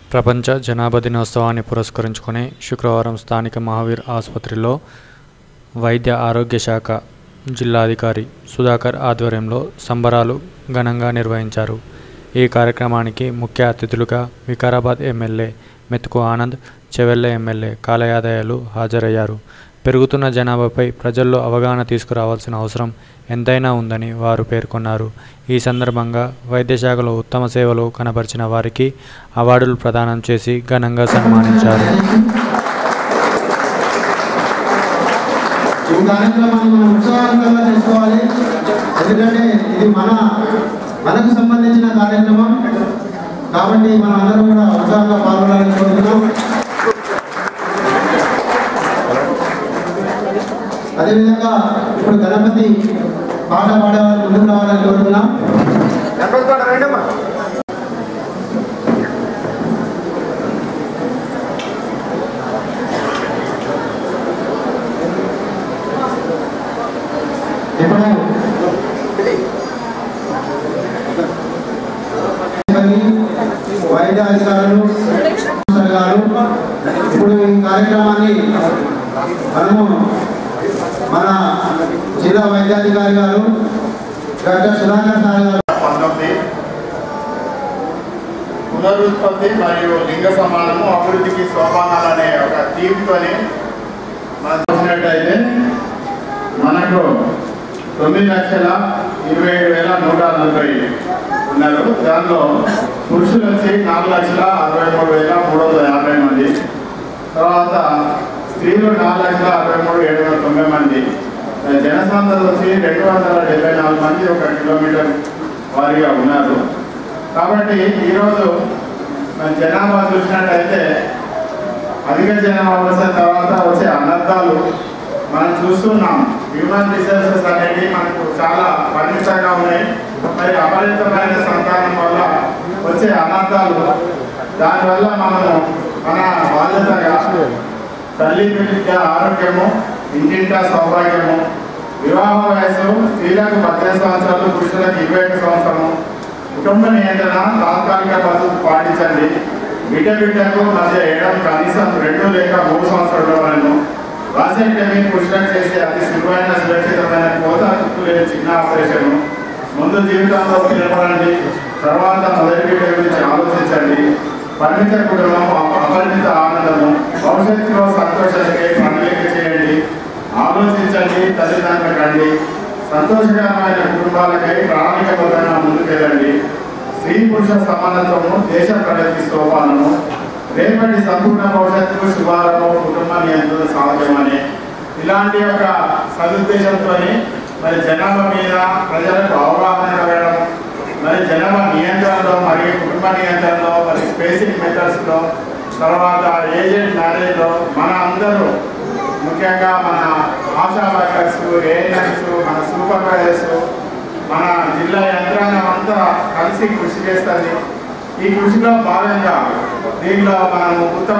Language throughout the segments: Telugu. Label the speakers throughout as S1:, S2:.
S1: ప్రపంచ జనాభా దినోత్సవాన్ని పురస్కరించుకొని శుక్రవారం స్థానిక మహావీర్ ఆసుపత్రిలో వైద్య ఆరోగ్య శాఖ జిల్లాధికారి సుధాకర్ ఆధ్వర్యంలో సంబరాలు ఘనంగా నిర్వహించారు ఈ కార్యక్రమానికి ముఖ్య అతిథులుగా వికారాబాద్ ఎమ్మెల్యే మెతుకు ఆనంద్ చెవెళ్ళ ఎమ్మెల్యే కాలయాదయాలు హాజరయ్యారు పెరుగుతున్న జనాభాపై ప్రజల్లో అవగాహన తీసుకురావాల్సిన అవసరం ఎంతైనా ఉందని వారు పేర్కొన్నారు ఈ సందర్భంగా వైద్య శాఖలో ఉత్తమ సేవలు కనబరిచిన వారికి అవార్డులు ప్రదానం చేసి ఘనంగా సన్మానించారు
S2: ఈ కార్యక్రమాన్ని మనం ఉత్సాహంగా చేసుకోవాలి ఎందుకంటే ఇది మన మనకు సంబంధించిన కార్యక్రమం కాబట్టి మనం అందరం కూడా ఉత్సాహంగా పాల్గొనాలని కోరుతున్నాం అదేవిధంగా ఇప్పుడు గణపతి పాట పాడేవారు ముందుకు రావాలని కోరుతున్నాం ఇప్పుడు వైద్య అధికారులు కమిషనర్ గారు ఇప్పుడు ఈ కార్యక్రమాన్ని మనము మన జిల్లా వైద్యాధికారి గారు డాక్టర్ సుధాకర్ సార్ గారు
S3: పంతొమ్మిది పునరుత్పత్తి మరియు లింగ సమానము అభివృద్ధికి సోపానాలు అనే ఒక థీమ్తోని మనం చూసినట్టయితే మనకు తొమ్మిది లక్షల ఇరవై ఏడు వేల నూట నలభై ఉన్నారు దానిలో పురుషులు వచ్చి నాలుగు లక్షల అరవై మూడు వేల మూడు వందల యాభై మంది తర్వాత స్త్రీలు నాలుగు లక్షల అరవై మూడు ఏడు వందల తొంభై మంది జనసాంద్రత వచ్చి రెండు వందల డెబ్బై నాలుగు మంది ఒక కిలోమీటర్ వారిగా ఉన్నారు కాబట్టి ఈరోజు మన జనాభా చూసినట్టయితే అధిక జనాభా వచ్చిన తర్వాత వచ్చే అనర్థాలు మనం చూస్తున్నాం హ్యూమన్ రిసోర్సెస్ అనేవి మనకు చాలా పరిమితంగా ఉన్నాయి మరి అపరిమితమైన సంతానం వల్ల వచ్చే అనర్థాలు దానివల్ల మనము మన బాధ్యతగా తల్లి బిడ్డ ఆరోగ్యము ఇంటింట సౌభాగ్యము వివాహ వయసు స్త్రీలకు పద్దెనిమిది సంవత్సరాలు పురుషులకు ఇరవై ఒక సంవత్సరము కుటుంబ నియంత్రణ తాత్కాలిక పద్ధతి పాటించండి బిడ్డ బిడ్డకు మధ్య ఏడం కనీసం రెండు లేక మూడు సంవత్సరాల వరకు వాసెక్టమీ పురుషులకు చేసే అతి సులువైన సురక్షితమైన కోత చుట్టూ లేని చిన్న ఆపరేషన్ ముందు జీవితంలో నిలబడండి తర్వాత మొదటి బిడ్డ గురించి ఆలోచించండి పరిమిత కుటుంబం అప- అపరిమిత ఆనందము భవిష్యత్తులో సంతోషానికి ప్రణాళిక చేయండి ఆలోచించండి తల్లిదండ్రులు కండి సంతోషకరమైన కుటుంబాలకై ప్రణాళికబద్ధంగా ముందుకెళ్ళండి స్త్రీ పురుష సమానత్వము దేశ ప్రగతి సోపానము రేపటి సంపూర్ణ భవిష్యత్తు శుభారంభం కుటుంబ నియంత్రణ సాధ్యమని ఇలాంటి ఒక సదుద్దేశంతో మరి జనాభా మీద ప్రజలకు అవగాహన కలగడం మరి జనాభా నియంత్రణలో మరియు కుటుంబ నియంత్రణలో మరి స్పేసింగ్ మెథడ్స్లో తర్వాత ఏజెంట్ మ్యారేజ్లో మన అందరూ ముఖ్యంగా మన ఆశా వర్కర్స్ ఏఎన్ఎంస్ మన సూపర్వైజర్స్ మన జిల్లా యంత్రాంగం అంతా కలిసి కృషి చేస్తుంది ఈ కృషిలో భాగంగా దీనిలో మనము ఉత్తమ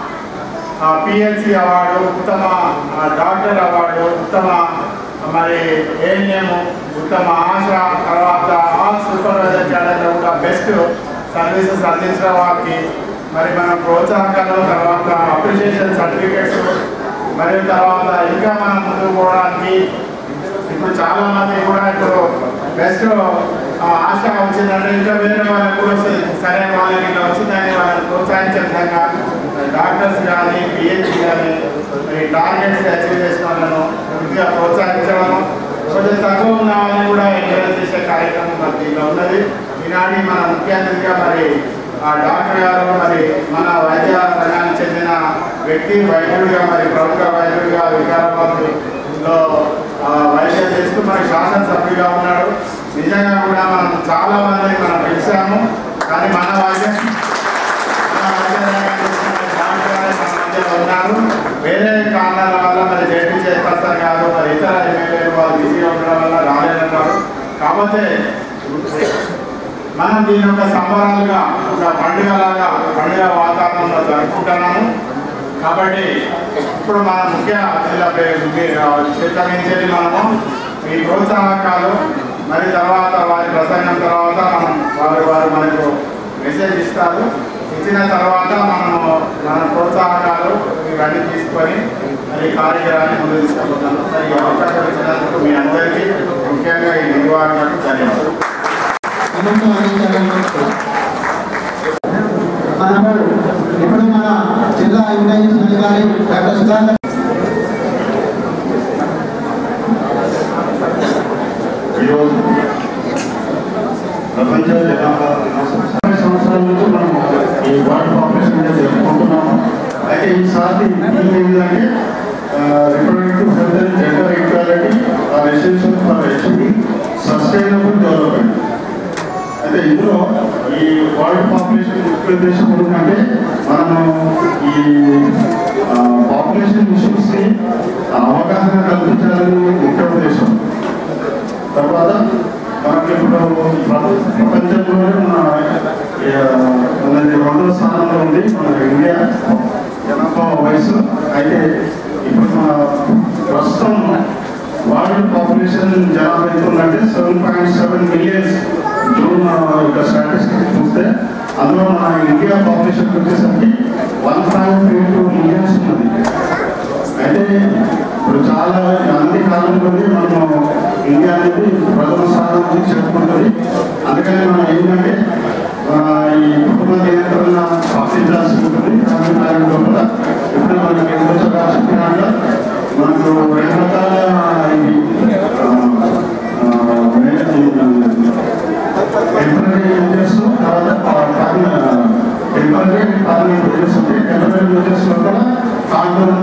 S3: పిఎల్సి అవార్డు ఉత్తమ ఆ, డాక్టర్ అవార్డు ఉత్తమ మరి ఏఎన్ఎం ఉత్తమ ఆశ తర్వాత ఆల్ సూపర్వైజర్ క్యాడర్లో కూడా బెస్ట్ సర్వీసెస్ అందించిన వారికి మరి మనం ప్రోత్సాహకాలు తర్వాత అప్రిషియేషన్ సర్టిఫికేట్స్ మరియు తర్వాత ఇంకా మనం ముందుకు పోవడానికి ఇప్పుడు చాలా మంది కూడా ఇప్పుడు బెస్ట్ ఆశ వచ్చిందంటే ఇంకా వేరే వాళ్ళకి కూడా వస్తుంది. సరే వాళ్ళకి ఇలా వచ్చిందని వాళ్ళని ప్రోత్సహించే విధంగా డాక్టర్స్ కానీ పిహెచ్డి కానీ మరి టార్గెట్స్ అచీవ్ చేసిన వాళ్ళను పూర్తిగా ప్రోత్సహించడము కొంచెం తక్కువ ఉన్న వాళ్ళని కూడా ఎంకరేజ్ చేసే కార్యక్రమం మరి దీనిలో ఉన్నది ఈనాటి మన ముఖ్య అతిథిగా మరి ఆ డాక్టర్ గారు మరి మన వైద్య రంగానికి చెందిన వ్యక్తి వైద్యుడిగా మరి ప్రముఖ వైద్యుడిగా వికారాబాద్లో ఆ, వైద్యం చేస్తూ మన శాసనసభ్యుడిగా ఉన్నాడు నిజంగా కూడా మనం చాలా మందిని మనం పిలిచాము కానీ మన వైద్యం మన వైద్య రంగానికి చెందిన డాక్టర్ గారు మన మధ్యలో ఉన్నారు వేరే కారణాల వల్ల మరి జడ్పీ చైర్పర్సన్ గారు మరి ఇతర ఎమ్మెల్యేలు వాళ్ళు బిజీగా ఉండడం వల్ల రాలేదన్నారు కాకపోతే మనం దీని ఒక సంబరాలుగా ఒక పండుగలాగా పండుగ వాతావరణంలో జరుపుకుంటున్నాము కాబట్టి ఇప్పుడు మన ముఖ్య జిల్లా చిత్తగించేది మనము ఈ ప్రోత్సాహకాలు మరి తర్వాత వారి ప్రసంగం తర్వాత మనం వారు వారు మనకు మెసేజ్ ఇస్తారు ఇచ్చిన తర్వాత మనము మన ప్రోత్సాహకాలు ఇవన్నీ తీసుకొని మరి ఈ కార్యక్రమాన్ని ముందు తీసుకెళ్తున్నాను మరి ఈ అవకాశం ఇచ్చినందుకు మీ అందరికీ ముఖ్యంగా ఈ నిర్వాహకులకు ధన్యవాదాలు
S2: నిమిషం అందించాలని కోరుతున్నాను. మనము ఇప్పుడు మన జిల్లా ఇన్వైజేషన్ అధికారి డాక్టర్ సుధాకర్
S4: ఈరోజు ప్రపంచ జనాభా ముప్పై సంవత్సరాల నుంచి మనం ఈ వాటర్ పాపులేషన్ మీద జరుపుకుంటున్నాము అయితే ఈసారి థీమ్ ఏంటంటే reproductive health and gender equality are essential for achieving sustainable development అయితే ఇందులో ఈ వరల్డ్ పాపులేషన్ ముఖ్య ఉద్దేశం ఏంటంటే మనము ఈ పాపులేషన్ ఇష్యూస్ని అవగాహన కల్పించాలని ముఖ్య ఉద్దేశం తర్వాత మనకి ఇప్పుడు ప్ర- ప్రపంచంలోనే మన ఆ, మనది రెండో స్థానంలో ఉంది మన ఇండియా జనాభా వయసు అయితే ఇప్పుడు మన ప్రస్తుతం వరల్డ్ పాపులేషన్ జనాభా ఎంత ఉందంటే seven point seven millions June యొక్క స్టాటిస్టిక్స్ చూస్తే అందులో మన ఇండియా పాపులేషన్ వచ్చేసరికి one point three two millions ఉన్నది అయితే ఇప్పుడు చాలా అన్ని కాలంలో మనము ఇండియా అనేది ప్రథమ స్థానానికి చేరుకుంటుంది అందుకని మనం ఏంటంటే ఆ, ఈ కుటుంబ నియంత్రణ పాటించాల్సి ఉంటుంది దాని కారణంలో కూడా ఇప్పుడు మనకి ఎందుకు చెప్పినాక మనకు రెండు రకాల ఈ, ఆ, ఆ, టెంపరీ యూజర్స్ తర్వాత టెంపరీ పర్మనెంట్ యూజర్స్ ఉంటాయి టెంపరీ యూజర్స్ లో కూడా కాండం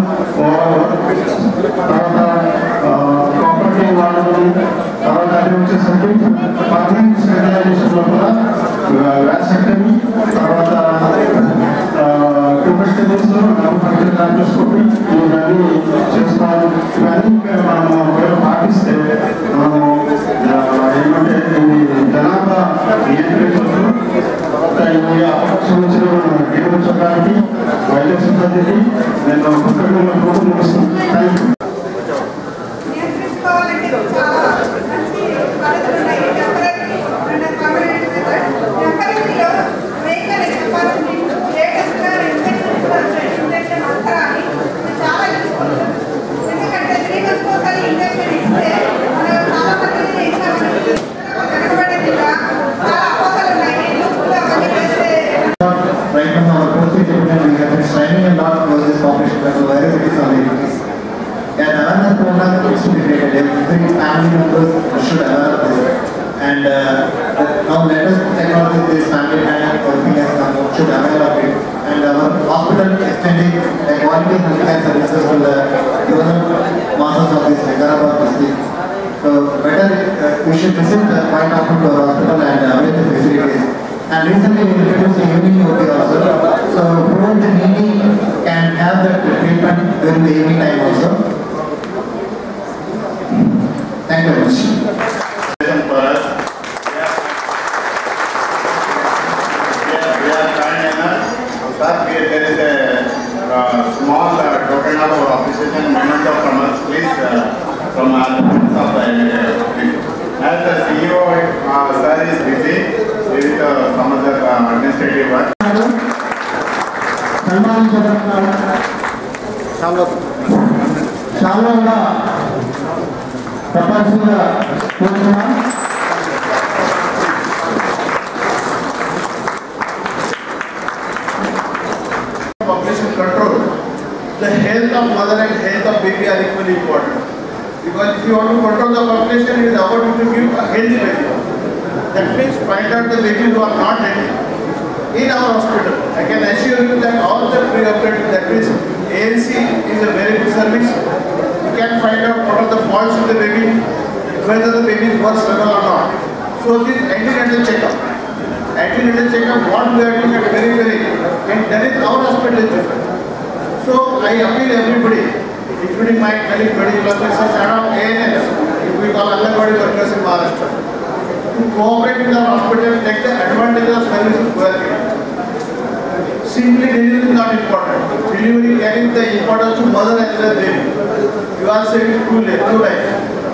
S4: తర్వాత ప్రాపర్టీ వాడడం తర్వాత అది వచ్చేసరికి పర్మనెంట్ స్టెరిలైజేషన్ లో కూడా వ్యాసెక్టమీ తర్వాత ట్యూబెస్టమీస్ లాప్రోస్కోపీ ఇవన్నీ చేసుకోవాలి ఇవన్నీ మనము ఒకవేళ పాటిస్తే మనము ఆ, ఏమంటే ఇది జనాభా నియంత్రించవచ్చు తర్వాత ఈ అవకాశం ఇచ్చిన దేవుడు చెప్పడానికి వైద్య సిబ్బందికి నేను కృతజ్ఞతలు కూడా ముగిస్తున్నాను థ్యాంక్ యూ
S5: నియంత్రించుకోవాలంటే చాలా మంచి పద్ధతులు ఉన్నాయి టెంపరీ అండ్ పర్మనెంట్ మెథడ్ టెంపరీలో వెహికల్ కెపాసిటీ లేటెస్ట్గా ఇంజక్షన్ ఇంజక్షన్ అంతరాన్ని ఇది చాలా యూస్ఫుల్ ఎందుకంటే త్రీ మంత్స్ ఒకసారి ఇంజక్షన్ ఇస్తే మనం చాలా మంది ఇంకా మనకి వెనకబడేదిగా చాలా అపోహలు ఉన్నాయి యూస్ఫుల్గా అవన్నీ చేస్తే
S2: right from our course department, we have been striving a lot for this population control virus, it is already An awareness program needs to be created, every family members should aware of this. And uh, now latest technology, this family planning, everything has come, should aware of it. And our hospital extending the quality healthcare services to the rural masses of this Hyderabad district. So better, uh, we should visit uh, quite often to our hospital and uh, avail the facilities. And recently we introduced the evening OP also. So whoever the needy can have that treatment during the evening time also. Thank you very much.
S3: for us. We are, we are kind enough. Sir, we- there is a uh, small uh, token of appreciation memento from us, please, uh, from our friends of the uh, As the CEO, uh, sir is busy with uh, some other uh, administrative work.
S2: సన్మానించబడుతున్నారు చాలా కూడా తప్పనిసరిగా కోరుతున్నాం
S6: population control, the health of mother and health of baby are equally important. Because if you want to control the population, it is about you to give a healthy baby. That means find out the babies who are not healthy. In our hospital, I can assure you that all the pre-operative, that means ANC is a very good service. You can find out what are the faults in the baby, whether the baby is worse or not. So this antenatal checkup. Antenatal checkup, what we are doing at very, very, and that is our hospital is different. So I appeal everybody, including my colleague medical officers and our ANS, if we call Anganwadi workers in Maharashtra, to cooperate with our hospital, take the advantage of services where given. Simply delivery is not important. Delivery carrying the importance to mother as well as baby. You are saying too late, too late.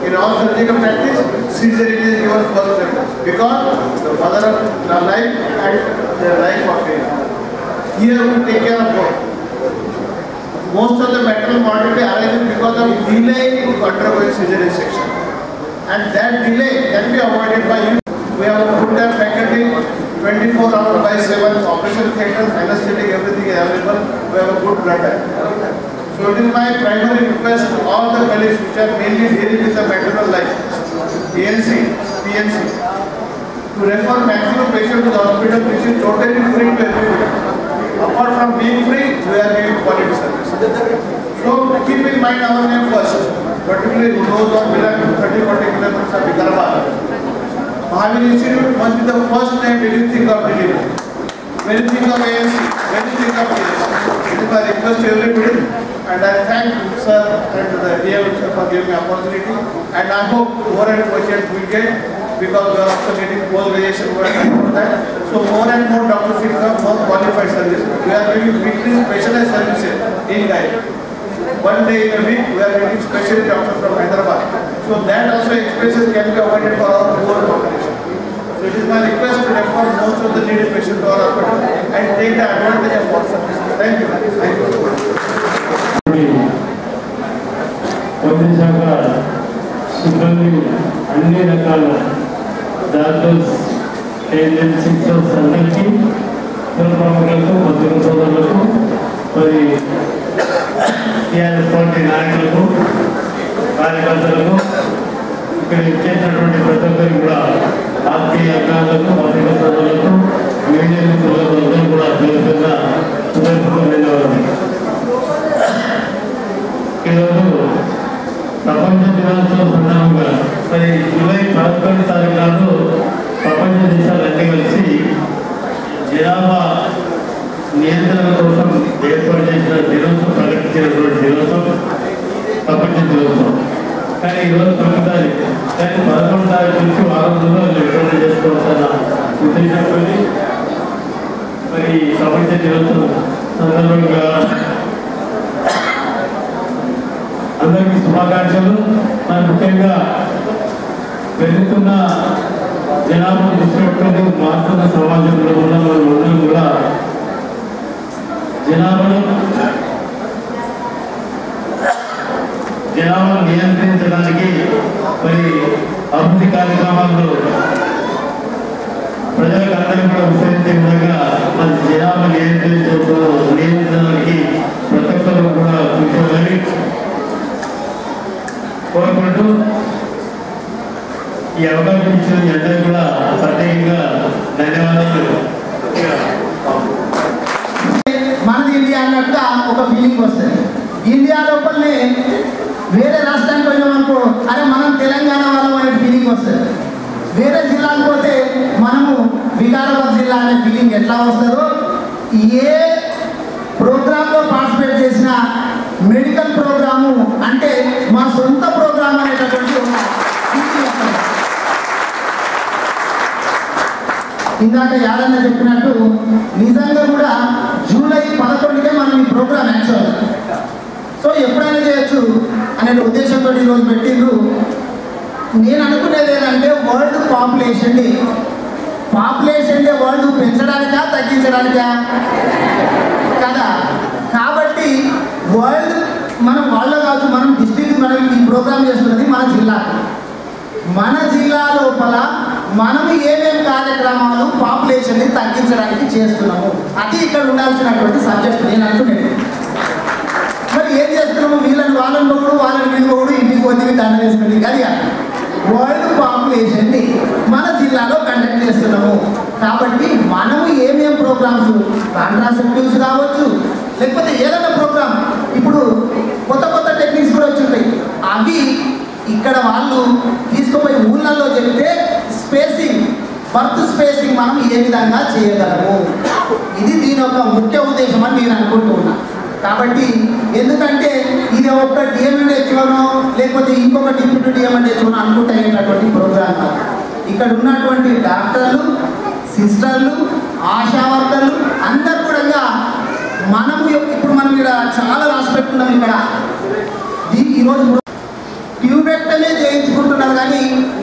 S6: in all surgical practice, cesarean is given first preference because the mother of the life and the life of baby. Here we take care of both. Most of the maternal mortality arises because of delay in undergoing cesarean section. And that delay can be avoided by you. We have a full-time faculty, 24 hours by 7, operation theaters, anesthetic, everything is available. We have a good blood bank. So it is my primary request to all the colleagues which are mainly dealing with the maternal life, ANC, PNC, to refer maximum patients to the hospital which is totally free to everybody. Apart from being free, we are giving quality service. So keep in mind our name first, particularly those who are below 30, 40 kilometers of Vikarabad. Mahavir Institute must be the first name when you think of delivery. When you think of ANC, when you think of PNC. It is my request to everybody. And I thank sir and the DL sir for giving me opportunity. And I hope more and more patients will get because we are also getting post graduation we are trying for that. So more and more doctors will come, more qualified service. We are giving weekly specialized services in Guide. One day in a week we are getting special doctors from Hyderabad. So that also expenses can be avoided for our poor population. So it is my request to refer most of the needy patients to our hospital and take the advantage of our service. Thank you. Thank you.
S7: వైద్య శాఖ సిబ్బంది అన్ని రకాల డాక్టర్స్ ఏజెంట్ సిస్టర్స్ అందరికీ ప్రముఖులకు పత్రిక సోదరులకు మరి టీఆర్ఎస్ పార్టీ నాయకులకు కార్యకర్తలకు ఇక్కడ ఇచ్చేసినటువంటి ప్రతి ఒక్కరికి కూడా ఆత్మీయ అభిమానులకు పత్రిక సోదరులకు మీడియా మిత్రులకు అందరూ కూడా పేరుగా హృదయపూర్వక ధన్యవాదాలు ఈరోజు ప్రపంచ దినోత్సవం సందర్భంగా మరి జూలై పదకొండు తారీఖు నాడు ప్రపంచ దేశాలన్నీ కలిసి జనాభా నియంత్రణ కోసం ఏర్పాటు చేసిన దినోత్సవం ప్రకటించినటువంటి దినోత్సవం ప్రపంచ దినోత్సవం కానీ ఈరోజు తొమ్మిది తారీఖు కానీ పదకొండు తారీఖు నుంచి వారం రోజులు ఏర్పాటు చేసుకోవాల్సిన ఉద్దేశంతో మరి ఈ ప్రపంచ దినోత్సవం సందర్భంగా అందరికీ శుభాకాంక్షలు మరి ముఖ్యంగా పెరుగుతున్న జనాభా దృష్టి పెట్టుకుని మారుతున్న సమాజంలో ఉన్న మనందరం కూడా జనాభాను జనాభాను నియంత్రించడానికి మరి అభివృద్ధి కార్యక్రమాల్లో ప్రజలకు అందరికీ కూడా విస్తరించే విధంగా మన జనాభా నియంత్రించ నియంత్రించడానికి ప్రతి ఒక్కరు కూడా కృషి చేయాలి కోరుకుంటూ ఈ అవకాశం ఇచ్చిన మీ అందరికీ కూడా ప్రత్యేకంగా ధన్యవాదాలు
S8: మనది ఇండియా అన్నట్టుగా ఒక ఫీలింగ్ వస్తుంది ఇండియా లోపలనే వేరే రాష్ట్రానికి పోయినామనుకో అరే మనం తెలంగాణ వాళ్ళం అనే ఫీలింగ్ వస్తుంది వేరే జిల్లాకు పోతే మనము వికారాబాద్ జిల్లా అనే ఫీలింగ్ ఎట్లా వస్తుందో ఏ ప్రోగ్రాంలో పార్టిసిపేట్ చేసిన మెడికల్ ప్రోగ్రాము అంటే మా సొంత ప్రోగ్రామ్ అనేటటువంటి ఒక feeling వస్తుంది. ఇందాక యాదన్న చెప్పినట్టు నిజంగా కూడా జూలై పదకొండుకే మనం ఈ ప్రోగ్రామ్ యాక్చువల్ సో ఎప్పుడైనా చేయొచ్చు అనే ఉద్దేశంతో ఈరోజు పెట్టిండ్రు నేను అనుకునేది ఏంటంటే world population day population day world పెంచడానికా తగ్గించడానికా కదా కాబట్టి వరల్డ్ మనం వాళ్ళ కాదు మనం డిస్ట్రిక్ట్ మనం ఈ ప్రోగ్రామ్ చేస్తున్నది మన జిల్లా మన జిల్లా లోపల మనము ఏమేం కార్యక్రమాలు పాపులేషన్ని తగ్గించడానికి చేస్తున్నాము అది ఇక్కడ ఉండాల్సినటువంటి సబ్జెక్ట్ నేను అనుకునేది మరి ఏం చేస్తున్నాము వీళ్ళని వాళ్ళని పొగుడు వాళ్ళని వీళ్ళు పొగుడు ఇంటికి పోతే దండ వేసుకుంది అది కాదు. వరల్డ్ పాపులేషన్ని మన జిల్లాలో కండక్ట్ చేస్తున్నాము కాబట్టి మనము ఏమేం ప్రోగ్రామ్స్ కాంట్రాసెప్టివ్స్ కావచ్చు లేకపోతే ఏదైనా ప్రోగ్రామ్ ఇప్పుడు కొత్త కొత్త టెక్నిక్స్ కూడా వచ్చుంటాయి అవి ఇక్కడ వాళ్ళు తీసుకుపోయి ఊళ్ళల్లో చెప్తే స్పేసింగ్ బర్త్ స్పేసింగ్ మనం ఏ విధంగా చేయగలము ఇది దీని యొక్క ముఖ్య ఉద్దేశం అని నేను అనుకుంటూ ఉన్నా కాబట్టి ఎందుకంటే ఇది ఒక డిఎంఎన్హెచ్ఓనో లేకపోతే ఇంకొక డిప్యూటీ డిఎంఎన్హెచ్ఓనో అనుకుంటేటటువంటి ప్రోగ్రామ్ కాదు. ఇక్కడ ఉన్నటువంటి డాక్టర్లు సిస్టర్లు ఆశా వర్కర్లు అందరు కూడా మనము ఇప్పుడు మనం ఇక్కడ చాలా రాసి పెట్టుకున్నాం ఇక్కడ ఈ- ఈరోజు ట్యూబెక్టమే చేయించుకున్న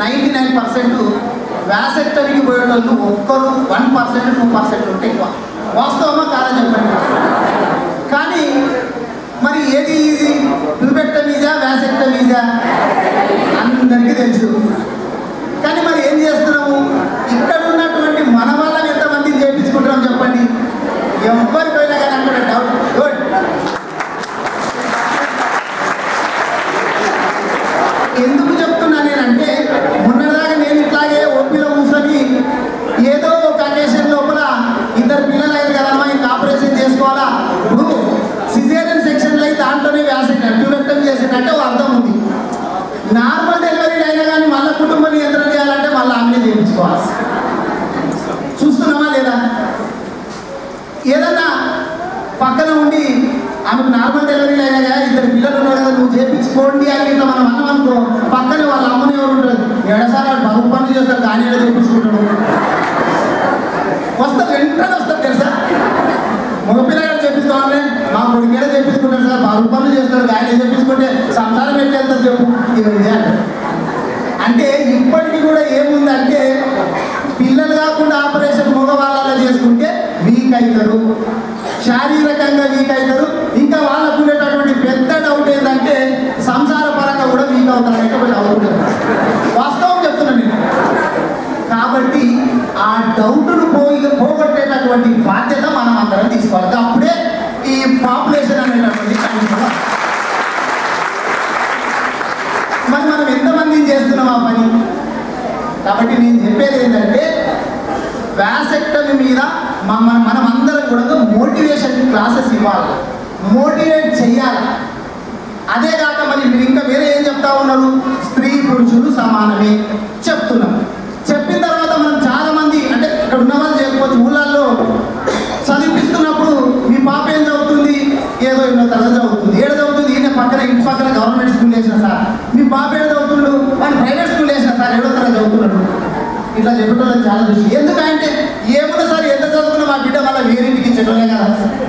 S8: నైంటీ నైన్ పర్సెంట్ వ్యాసెక్టమీకి పోయేటోళ్ళు ఒక్కరు వన్ పర్సెంట్ టూ పర్సెంట్ ఉంటే ఎక్కువ వాస్తవమా కాదని చెప్పండి కానీ మరి ఏది ఈజీ ట్యూబెక్టమీజా వ్యాసెక్టమీజా అందరికీ తెలుసు కానీ మరి ఏం చేస్తున్నాము ఇక్కడ ఉన్నటువంటి మన వాళ్ళని ఎంతమందిని చేయించుకుంటున్నాం చెప్పండి ఎవరికైనా కానీ అక్కడ డౌట్ గుడ్ ఎందుకు చెప్తున్నా నేనంటే మొన్నదాకా నేను ఇట్లాగే ఓపీలో కూర్చొని ఏదో ఒక అకేషన్ లోపల ఇద్దరు పిల్లలు అయ్యారు కదమ్మా ఇంకా ఆపరేషన్ చేసుకోవాలా ఇప్పుడు సిజేరియన్ సెక్షన్లో అయితే దాంట్లోనే వ్యాసం ట్యూబెక్టమ్ చేసినట్టే ఓ అర్థం ఉంది నార్మల్ డెలివరీ అయినా కానీ మళ్ళీ కుటుంబ నియంత్రణ చేయాలంటే మళ్ళీ ఆమెనే చేయించుకోవాలి చూస్తున్నామా లేదా ఏదన్నా పక్కన ఉండి ఆమెకు నార్మల్ డెలివరీ అయినా కదా ఇద్దరు పిల్లలు ఉన్నారు కదా నువ్వు చేయించుకోండి అని ఇట్లా మనం అన్నాం అనుకో పక్కనే వాళ్ళ అమ్మని ఎవరు ఉంటుంది ఏడసారి వాడు బరువు పనులు చేస్తారు కానీ ఏదో చేయించుకుంటాడు వస్తా వెంటనే వస్తారు తెలుసా మగపిల్లగాడు చేపిస్తామని మా కొడుకేదో చేపించుకుంటాడు సార్ బరువు పనులు చేస్తాడు ఆయన చేపించుకుంటే సంసారం ఎట్లా వెళ్తారు చెప్పు ఇక ఇదే అంటారు. అంటే ఇప్పటికీ కూడా ఏముందంటే పిల్లలు కాకుండా ఆపరేషన్ మగవాళ్ళలో చేసుకుంటే వీక్ అవుతారు శారీరకంగా వీక్ అవుతారు ఇంకా వాళ్ళకు ఉండేటటువంటి పెద్ద డౌట్ ఏంటంటే సంసార పరంగా కూడా వీక్ అవుతారు అంటే ఒక డౌట్ ఉంటుంది. వాస్తవం చెప్తున్నాను నేను కాబట్టి ఆ డౌట్ను పోయి పోగొట్టేటటువంటి బాధ్యత మనం అందరం తీసుకోవాలి అప్పుడే ఈ పాపులేషన్ అనేటటువంటి కండిషన్ మరి మనం ఎంతమందిని చేస్తున్నాం ఆ పని కాబట్టి నేను చెప్పేది ఏంటంటే వ్యాసెక్టమీ మీద మన మనం అందరం కూడా మోటివేషన్ క్లాసెస్ ఇవ్వాలి మోటివేట్ చేయాలి అదే కాక మరి మీరు ఇంకా వేరే ఏం చెప్తా ఉన్నారు స్త్రీ పురుషులు సమానమే చెప్తున్నాం చెప్పిన తర్వాత మనం చాలా మంది అంటే ఇక్కడ ఉన్న వాళ్ళు చేయకపోతే ఊళ్ళల్లో చదివిపిస్తున్నప్పుడు మీ పాప ఏం చదువుతుంది ఏదో ఎన్నో తరగతి చదువుతుంది ఏడు చదువుతుంది ఈయన పక్కన ఇంటి పక్కన గవర్నమెంట్ స్కూల్ వేసిన సార్ మీ పాప ఏడు చదువుతుండు వాడు ప్రైవేట్ స్కూల్ వేసిన సార్ ఏడో తరగతి చదువుతున్నాడు ఇట్లా చెప్పేటోళ్ళని చాలా చూసి ఎందుకంటే ఏమున్నా సార్ ఎంత చదువుకున్నా మా బిడ్డ మళ్ళీ వేరింటికి ఇచ్చేటోళ్ళే కదా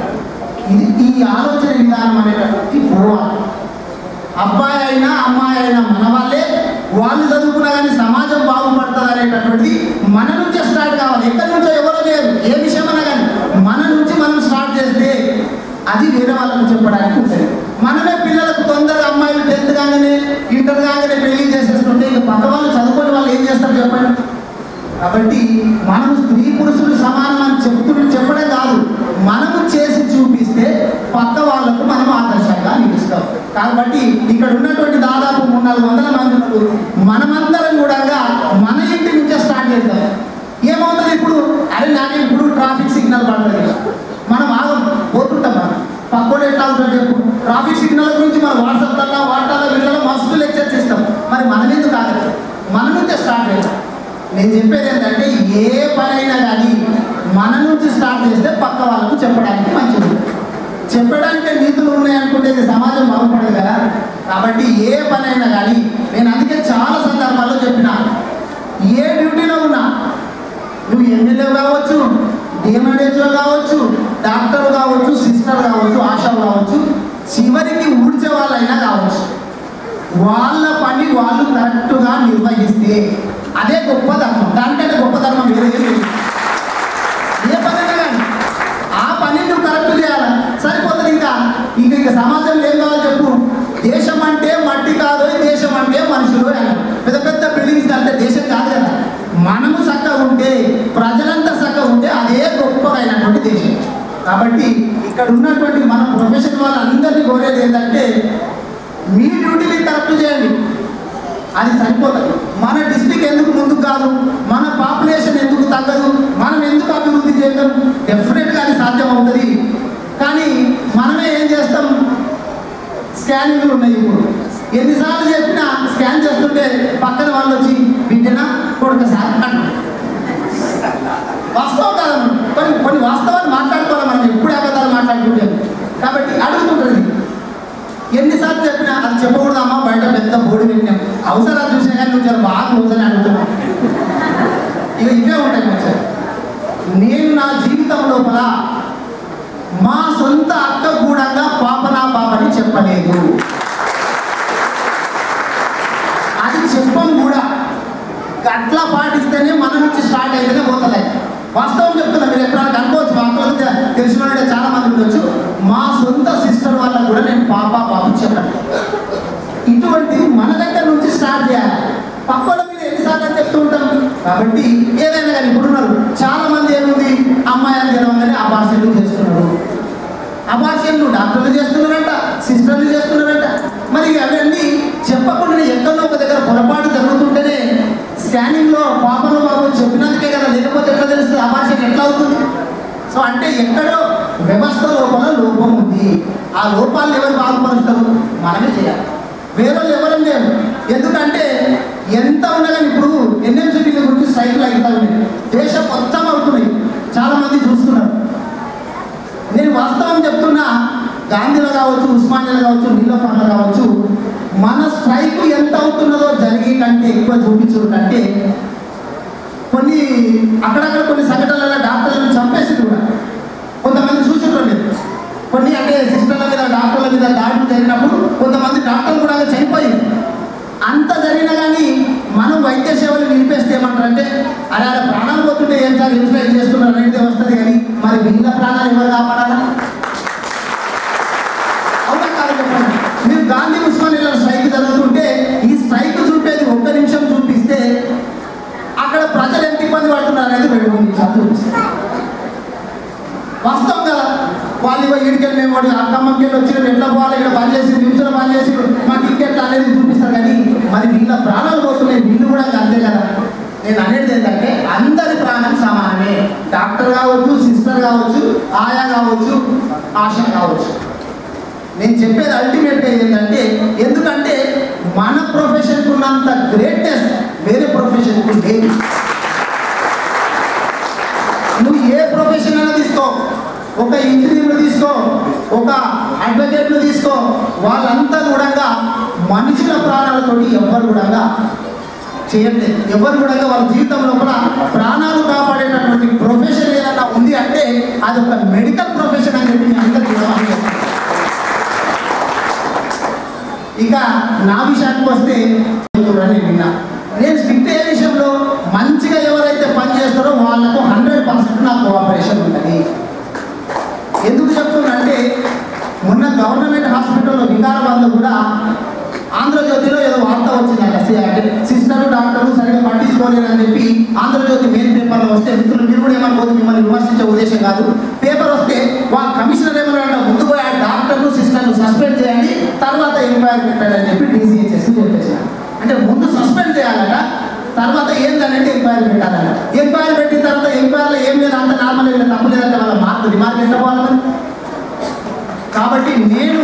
S8: ఇది ఈ ఆలోచన విధానం అనేటటువంటి పోవాలి అబ్బాయి అయినా అమ్మాయి అయినా మన వాళ్ళే వాళ్ళు చదువుకున్నా కానీ సమాజం బాగుపడుతుంది అనేటటువంటిది మన నుంచే స్టార్ట్ కావాలి ఎక్కడి నుంచో ఎవరో లేదు ఏ విషయమైనా కానీ మన నుంచి మనం స్టార్ట్ చేస్తే అది వేరే వాళ్ళకు చెప్పడానికి ఉంటుంది మనమే పిల్లలకు తొందరగా అమ్మాయిలు టెన్త్ కాగానే ఇంటర్ కాగానే పెళ్లి చేసేస్తుంటే ఇక పక్క వాళ్ళు చదువుకొని వాళ్ళు ఏం చేస్తారు చెప్పండి కాబట్టి మనం స్త్రీ పురుషులు సమానం అని చెప్తూ చెప్పడం కాదు మనము చేసి చూపిస్తే పక్క వాళ్ళకు మనం ఆదర్శంగా నిలుస్తాం కాబట్టి ఇక్కడ ఉన్నటువంటి దాదాపు మూడు నాలుగు వందల మంది ఉన్నారు మనమందరం కూడా మన ఇంటి నుంచే స్టార్ట్ చేద్దాం ఏమవుతుంది ఇప్పుడు అరే నాకు ఇప్పుడు ట్రాఫిక్ సిగ్నల్ పడుతుంది మనం ఆగం పోతుంటాం మనం పక్కోడు ఎట్లా ఉంటాడు చెప్పు ట్రాఫిక్ సిగ్నల్ గురించి మనం వాట్సాప్లలో వాటాలో వీళ్ళలో మస్తు లెక్చర్స్ ఇస్తాం మరి మనం ఎందుకు ఆగదు మన నుంచే స్టార్ట్ చేద్దాం నేను చెప్పేది ఏంటంటే ఏ పనైనా కానీ మన నుంచి స్టార్ట్ చేస్తే పక్క వాళ్ళకు చెప్పడానికి మంచిది చెప్పడానికి నీతులు ఉన్నాయనుకుంటే ఇది సమాజం బాగుపడదు కదా కాబట్టి ఏ పనైనా కానీ నేను అందుకే చాలా సందర్భాల్లో చెప్పిన ఏ డ్యూటీలో ఉన్నా నువ్వు ఎమ్మెల్యే కావచ్చు డిఎంఎడ్హెచ్ఓ కావచ్చు డాక్టర్ కావచ్చు సిస్టర్ కావచ్చు ఆశా కావచ్చు చివరికి ఊడ్చే వాళ్ళైనా కావచ్చు వాళ్ళ పని వాళ్ళు కరెక్ట్గా నిర్వహిస్తే అదే గొప్ప ధర్మం దానికంటే గొప్ప ధర్మం వేరే ఏం లేదు ఏ పనైనా కానీ ఆ పని నువ్వు కరెక్ట్ చేయాలి సరిపోతుంది ఇంకా ఇంకా ఇంకా సమాజంలో ఏం కావాలో చెప్పు దేశం అంటే మట్టి కాదు దేశం అంటే మనుషులు అని పెద్ద పెద్ద బిల్డింగ్స్ అంటే దేశం కాదు కదా మనము చక్కగా ఉంటే ప్రజలంతా చక్కగా ఉంటే అదే గొప్పదైనటువంటి దేశం కాబట్టి ఇక్కడ ఉన్నటువంటి మన ప్రొఫెషన్ వాళ్ళందరినీ కోరేది ఏంటంటే మీ డ్యూటీ మీరు కరెక్ట్ చేయండి అది సరిపోతుంది మన డిస్టిక్ ఎందుకు ముందుకు కాదు మన పాపులేషన్ ఎందుకు తగ్గదు మనం ఎందుకు అభివృద్ధి చేయడం డెఫినెట్గా అది సాధ్యం అవుతుంది కానీ మనమే ఏం చేస్తాం స్కానింగ్లు ఉన్నాయి ఇప్పుడు ఎన్నిసార్లు చెప్పినా స్కాన్ చేస్తుంటే పక్కన వాళ్ళు వచ్చి బిడ్డనా కొడుక సార్ అంటారు వాస్తవం కాదు కొన్ని కొన్ని వాస్తవాలు మాట్లాడుకోవాలి మనం ఎప్పుడు అబద్ధాలు మాట్లాడుకుంటాం కాబట్టి అడుగుతుంటుంది ఎన్నిసార్లు చెప్పినా అది చెప్పకూడదమ్మా బయట పెద్ద బోర్డు పెట్టినాం అవసరాలు చూసినా కానీ నువ్వు చాలా బాగా రోజని అడుగుతున్నావు ఇక ఇవే ఉంటాయి కొంచెం నేను నా జీవితం లోపల మా సొంత అక్క కూడా పాపనా పాపని చెప్పలేదు అది చెప్పం కూడా అట్లా పాటిస్తేనే మన నుంచి స్టార్ట్ అయితేనే పోతుంది వాస్తవం చెప్తున్నా మీరు ఎప్పుడైనా కనుకోవచ్చు మా అక్కలకు తె- తెలిసిన వాళ్ళే చాలా మంది ఉండొచ్చు మా సొంత సిస్టర్ వాళ్ళకు కూడా నేను పాప బాబు చెప్పండి ఇటువంటిది మన దగ్గర నుంచి స్టార్ట్ చేయాలి పక్కల మీద ఎన్నిసార్లు అని చెప్తూ ఉంటాం కాబట్టి ఏదైనా కానీ ఇప్పుడున్నారు చాలా మంది ఏముంది అమ్మాయిలు తెలవగానే అబార్షన్లు చేస్తున్నారు అబార్షన్లు డాక్టర్లు చేస్తున్నారంట సిస్టర్లు చేస్తున్నారంట మరి అవన్నీ చెప్పకుండా ఎక్కడో ఒక దగ్గర పొరపాటు జరుగుతుంటేనే స్కానింగ్లో పాపలు బాబు చెప్పినందుకే కదా లేకపోతే ఎట్లా తెలుస్తుంది అబార్షన్ ఎట్లా అవుతుంది సో అంటే ఎక్కడో వ్యవస్థ లోపల లోపం ఉంది ఆ లోపాలను ఎవరు బాగుపరుస్తారు మనమే చేయాలి వేరే వాళ్ళు ఎవరం లేరు ఎందుకంటే ఎంత ఉన్నా కానీ ఇప్పుడు ఎన్ఎంసీటీల గురించి స్ట్రైక్లు అవుతా ఉన్నాయి దేశం మొత్తం అవుతున్నాయి చాలా మంది చూస్తున్నారు నేను వాస్తవం చెప్తున్నా గాంధీలో కావచ్చు ఉస్మానియాలో కావచ్చు నీలఫాన్లో కావచ్చు మన స్ట్రైక్ ఎంత అవుతున్నదో జరిగే కంటే ఎక్కువ చూపించడం కంటే కొన్ని అక్కడక్కడ కొన్ని సంఘటనలలో డాక్టర్లను చంపేసి కూడా కొంతమంది చూసుంటండి కొన్ని అంటే సిస్టర్ల మీద డాక్టర్ల మీద దాడులు జరిగినప్పుడు కొంతమంది డాక్టర్లు కూడా చనిపోయింది అంత జరిగినా కానీ మనం వైద్య సేవలు నిలిపేస్తే ఏమంటారంటే అరే అలా ప్రాణాలు పోతుంటే ఏం సార్ ఇన్ఫ్లైట్ చేస్తున్నారు అనేది వస్తుంది కానీ మరి వీళ్ళ ప్రాణాలు ఎవరు కాపాడాలని అవునా కాదు చెప్పండి మీరు గాంధీ ఉస్మానియాలో స్ట్రైక్ జరుగుతుంటే ఈ స్ట్రైక్ చూపేది ఒక్క నిమిషం చూపిస్తే అక్కడ ప్రజలు ఎంత ఇబ్బంది పడుతున్నారు అనేది రెండు మూడు నిమిషాలు చూపిస్తారు వాస్తవం కదా వాళ్ళు ఇవ్వ ఈడికెళ్ళి మేము వాడు అక్కమ్మకి వచ్చిన ఎట్లా పోవాలి ఇక్కడ పని చేసి నిమిషంలో పని చేసి మాకు ఇంకెట్లా అనేది చూపిస్తారు కానీ మరి వీళ్ళ ప్రాణాలు పోతున్నాయి వీళ్ళు కూడా అంతే కదా నేను అనేది ఏంటంటే అందరి ప్రాణం సమానమే డాక్టర్ కావచ్చు సిస్టర్ కావచ్చు ఆయా కావచ్చు ఆశ కావచ్చు నేను చెప్పేది అల్టిమేట్గా ఏంటంటే ఎందుకంటే మన ప్రొఫెషన్కు ఉన్నంత గ్రేట్నెస్ వేరే ప్రొఫెషన్కు లేదు నువ్వు ఏ ప్రొఫెషన్ అయినా తీసుకో ఒక ఇంజనీర్ను తీసుకో ఒక అడ్వకేట్ను తీసుకో వాళ్ళంతా కూడా మనుషుల ప్రాణాలతోటి ఎవరు కూడా చేయట్లేదు ఎవరు కూడా వాళ్ళ జీవితం లోపల ప్రాణాలు కాపాడేటటువంటి ప్రొఫెషన్ ఏదైనా ఉంది అంటే అది ఒక మెడికల్ ప్రొఫెషన్ అని చెప్పి మీ అందరికీ ఇవ్వాలి. ఇక నా విషయానికి వస్తే చూడండి విన్నా నేను స్ట్రిక్ట్ ఏ విషయంలో మంచిగా ఎవరైతే పని చేస్తారో వాళ్ళకు హండ్రెడ్ పర్సెంట్ నా కోఆపరేషన్ ఉంటుంది ఎందుకు చెప్తున్నంటే మొన్న గవర్నమెంట్ హాస్పిటల్లో వికారాబాద్లో కూడా ఆంధ్రజ్యోతిలో ఏదో వార్త వచ్చిందంట సి- అంటే సిస్టర్ డాక్టర్లు సరిగా పట్టించుకోలేరని చెప్పి ఆంధ్రజ్యోతి మెయిన్ పేపర్లో వస్తే మిత్రులు మీరు కూడా ఏమనుకోవద్దు మిమ్మల్ని విమర్శించే ఉద్దేశం కాదు పేపర్ వస్తే వాళ్ళ కమిషనర్ ఏమన్నా ముందు పోయి ఆ డాక్టర్లు సిస్టర్లు సస్పెండ్ చేయండి తర్వాత ఎంక్వైరీ పెట్టండి అని చెప్పి డీసీహెచ్ఎస్ చెప్పేసారు అంటే ముందు సస్పెండ్ చేయాలట తర్వాత ఏంటంటే ఎంక్వైరీ పెట్టాలట ఎంక్వైరీ పెట్టిన తర్వాత ఎంక్వైరీలో ఏం లేదు అంత నార్మల్ వీళ్ళ తప్పు లేదంటే వాళ్ళ మార్క్ రిమార్క్ ఎంత పోవాలి మరి? కాబట్టి నేను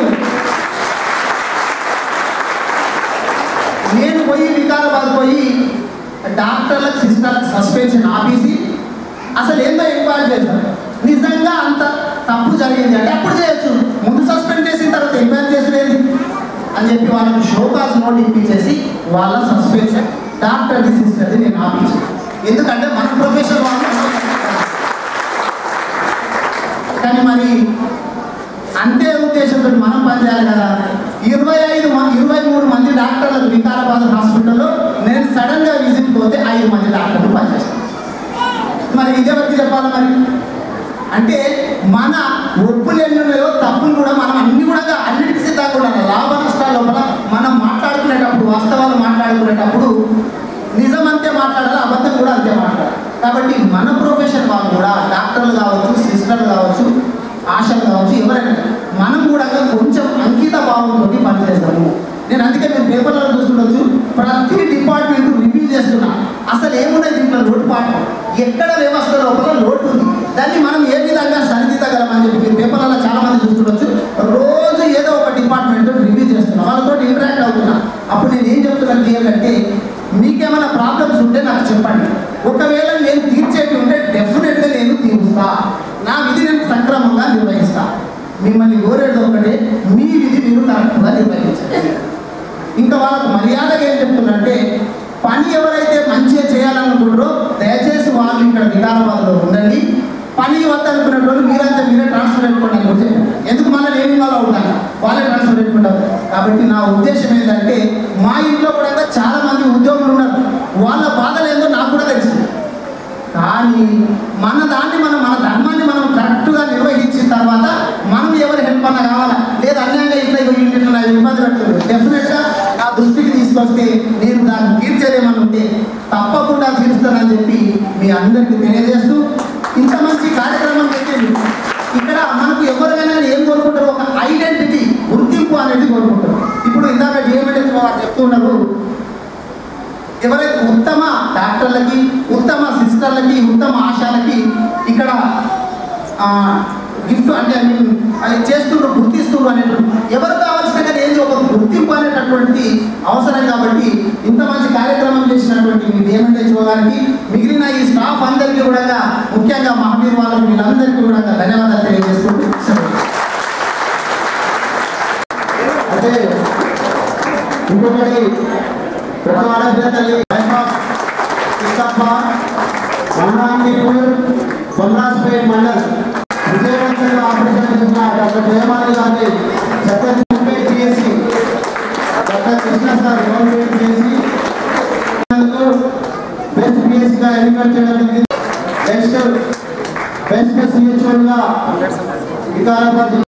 S8: నేను పోయి వికారాబాద్ పోయి డాక్టర్లకు సిస్టర్లకు సస్పెన్షన్ ఆపేసి అసలు ఏందో ఎంక్వైరీ చేశాను నిజంగా అంత తప్పు జరిగింది అంటే అప్పుడు చేయొచ్చు ముందు సస్పెండ్ చేసిన తర్వాత ఎంక్వైరీ చేసేది అని చెప్పి వాళ్ళకి షోకాజ్ నోట్ ఇప్పించేసి వాళ్ళ సస్పెన్షన్ డాక్టర్ది సిస్టర్ది నేను ఆపించాను ఎందుకంటే మన ప్రొఫెషన్ వాళ్ళు కానీ మరి అంతే ఉద్దేశంతో మనం పనిచేయాలి కదా ఇరవై ఐదు మంది ఇరవై మూడు మంది డాక్టర్లకు వికారాబాద్ హాస్పిటల్లో నేను సడన్ గా విజిట్ పోతే ఐదు మంది డాక్టర్లు పనిచేస్తాను మరి ఇదెవరికి చెప్పాలి మరి అంటే మన ఒప్పులు ఎన్ని ఉన్నాయో తప్పులు కూడా మనం అన్ని కూడా అన్నిటికీ సిద్ధంగా ఉండాలి లాభ నష్టాల లోపల మనం మాట్లాడుకునేటప్పుడు వాస్తవాలు మాట్లాడుకునేటప్పుడు నిజం అంతే మాట్లాడాలి అబద్ధం కూడా అంతే మాట్లాడాలి కాబట్టి మన ప్రొఫెషన్ వాళ్ళు కూడా డాక్టర్లు కావచ్చు సిస్టర్లు కావచ్చు ఆశలు కావచ్చు ఎవరైనా మనం కూడా కొంచెం అంకిత భావంతో పనిచేస్తాము నేను అందుకే మీరు పేపర్లలో చూస్తుండొచ్చు ప్రతి డిపార్ట్మెంట్ రివ్యూ చేస్తున్నా అసలు ఏమున్నాయి దీంట్లో లోటుపాటు ఎక్కడ వ్యవస్థ లోపల లోటు ఉంది దాన్ని మనం ఏ విధంగా సరిదిద్దగలమని చెప్పి మీరు పేపర్లలో చాలా మంది చూస్తుండొచ్చు రోజు ఏదో ఒక డిపార్ట్మెంట్ రివ్యూ చేస్తున్నా వాళ్ళతో ఇంటరాక్ట్ అవుతున్నా అప్పుడు నేను ఏం చెప్తున్నాను క్లియర్ అంటే మీకేమైనా ప్రాబ్లమ్స్ ఉంటే నాకు చెప్పండి ఒకవేళ నేను తీర్చేటి ఉంటే డెఫినెట్గా నేను తీరుస్తా నా విధి నేను సక్రమంగా నిర్వహిస్తా మిమ్మల్ని కోరేది ఒకటే మీ విధి మీరు కరెక్ట్గా నిర్వహించండి ఇంకా వాళ్ళకు మర్యాదగా ఏం చెప్తున్నంటే పని ఎవరైతే మంచిగా చేయాలనుకుంటారో దయచేసి వాళ్ళు ఇక్కడ వికారాబాద్లో ఉండండి పని వద్దనుకునే వాళ్ళు మీరంతా మీరే ట్రాన్స్ఫర్ పెట్టుకోండి అని కూడా చెప్పారు. ఎందుకు మళ్ళీ నేను ఇవాళ ఉంటాను వాళ్ళే ట్రాన్స్ఫర్ పెట్టుకుంటారు కాబట్టి నా ఉద్దేశం ఏంటంటే మా ఇంట్లో కూడా చాలా మంది ఉద్యోగులు ఉన్నారు వాళ్ళ బాధలు ఏందో ఉండాలని చెప్పి మీ అందరికీ తెలియజేస్తూ ఇంత మంచి కార్యక్రమం పెట్టింది ఇక్కడ మనకు ఎవరైనా ఏం కోరుకుంటారో ఒక ఐడెంటిటీ గుర్తింపు అనేది కోరుకుంటారు ఇప్పుడు ఇందాక డిఎంఎడ్ వారు చెప్తున్నారు ఎవరైతే ఉత్తమ డాక్టర్లకి ఉత్తమ సిస్టర్లకి ఉత్తమ ఆశాలకి ఇక్కడ గిఫ్ట్ అంటే I mean, అది చేస్తున్నారు గుర్తిస్తున్నారు అనేటువంటి ఎవరు కావాల్సిన కానీ ఏది ఒక గుర్తింపు అనేటటువంటి అవసరం కాబట్టి ఇంత మంచి కార్యక్రమం చేసినటువంటి మీ డిఎంఎన్హెచ్ఓ గారికి మిగిలిన ఈ స్టాఫ్ అందరికీ కూడా ముఖ్యంగా మహావీర్ వాళ్ళకి వీళ్ళందరికీ కూడా ధన్యవాదాలు తెలియజేసుకుంటూ సెలవు.
S2: అంటే ఇంకొకటి ఒక ఆడపిల్ల తల్లి ఇస్తప్ప మహాంతిపూర్ కొమరాజ్పేట్ మండల్ విజయవంతంగా ఆపరేషన్ చేసిన డాక్టర్ జయమాలి గారి Chhattisgarh PSC doctor Krishna sir government PSC best పిఎస్సిగా ఎన్నికలు చేయడం జరిగింది నెక్స్ట్ బెస్ట్ సిహెచ్ఓగా వికారాబాద్